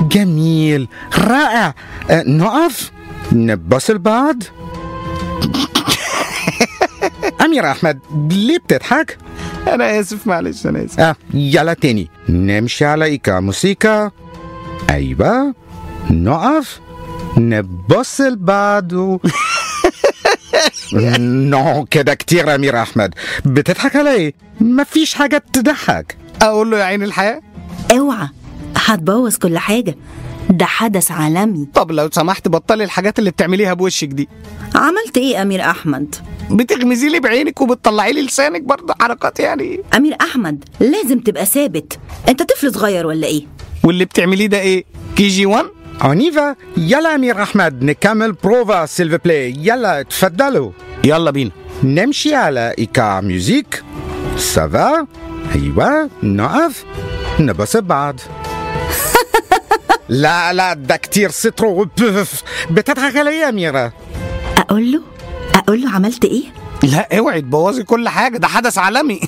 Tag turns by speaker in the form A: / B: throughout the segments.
A: جميل رائع أه، نقف نبص البعض أمير أحمد ليه بتضحك؟
B: انا اسف معلش انا اسف
A: آه يلا تاني نمشي على إيقاع موسيقى أيوة نقف نبص البعض و... نو كده كتير أمير أحمد بتضحك علي مفيش حاجة تضحك
B: اقول له يا عين الحياه
C: اوعى هتبوظ كل حاجة ده حدث عالمي
B: طب لو سمحت بطلي الحاجات اللي بتعمليها بوشك دي
C: عملت ايه امير احمد
B: بتغمزي لي بعينك وبتطلعي لي لسانك برضه حركات يعني
C: امير احمد لازم تبقى ثابت انت طفل صغير ولا ايه
B: واللي بتعمليه ده ايه كي جي 1
A: أونيفا يلا أمير أحمد نكمل بروفا سيلفي بلاي يلا تفضلوا
B: يلا بينا
A: نمشي على إيقاع ميوزيك سافا أيوة نقف نبص بعض لا لا ده كتير سترو بف. بتضحك علي يا أميرة
C: اقول له اقول له عملت ايه
B: لا اوعي تبوظي كل حاجه ده حدث عالمي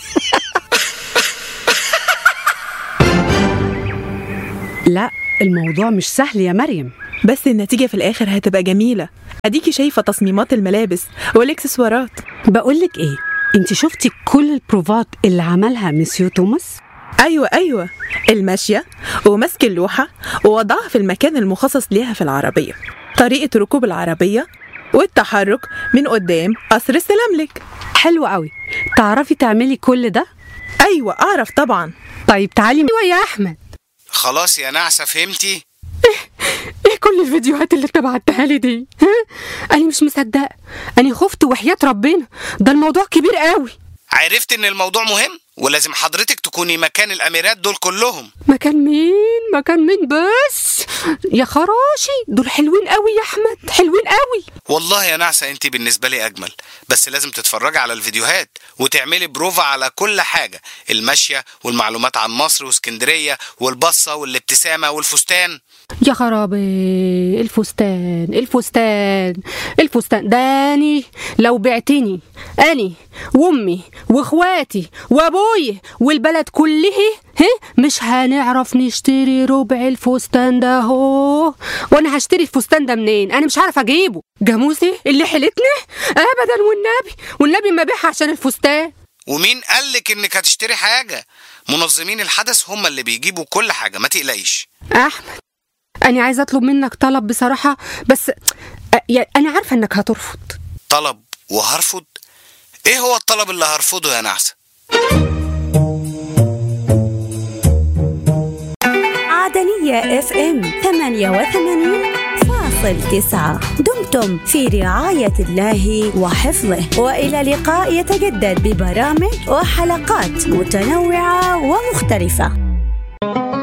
D: لا الموضوع مش سهل يا مريم
E: بس النتيجة في الآخر هتبقى جميلة أديكي شايفة تصميمات الملابس والإكسسوارات
D: بقولك ايه انت شفتي كل البروفات اللي عملها مسيو توماس
E: أيوة أيوة الماشية ومسك اللوحة ووضعها في المكان المخصص ليها في العربية طريقة ركوب العربية والتحرك من قدام قصر السلاملك
D: حلو قوي تعرفي تعملي كل ده
E: أيوة أعرف طبعا
D: طيب تعالي ايوه يا احمد
B: خلاص يا نعسه فهمتي
D: ايه كل الفيديوهات اللي انت بعتها لي دي ها انا مش مصدقه انا خفت وحياه ربنا ده الموضوع كبير قوي
B: عرفت ان الموضوع مهم ولازم حضرتك تكوني مكان الاميرات دول كلهم
D: مكان مين مكان مين بس يا خراشي دول حلوين قوي يا احمد حلوين قوي
B: والله يا نعسة انت بالنسبة لي اجمل بس لازم تتفرجي على الفيديوهات وتعملي بروفا على كل حاجة المشية والمعلومات عن مصر واسكندرية والبصة والابتسامة والفستان
D: يا خرابي الفستان الفستان الفستان داني لو بعتني اني وامي واخواتي وابوي والبلد كله ها مش هنعرف نشتري ربع الفستان ده هو وانا هشتري الفستان ده منين انا مش عارف اجيبه جاموسي اللي حيلتني ابدا والنبي والنبي ما بيعها عشان الفستان
B: ومين قالك انك هتشتري حاجة منظمين الحدث هم اللي بيجيبوا كل حاجة ما تقلقيش
D: احمد انا عايزه اطلب منك طلب بصراحه بس أ- يعني انا عارفه انك هترفض
B: طلب وهرفض ايه هو الطلب اللي هرفضه يا نعسة
F: عدنية اف ام 88 فاصل تسعة دمتم في رعاية الله وحفظه وإلى لقاء يتجدد ببرامج وحلقات متنوعة ومختلفة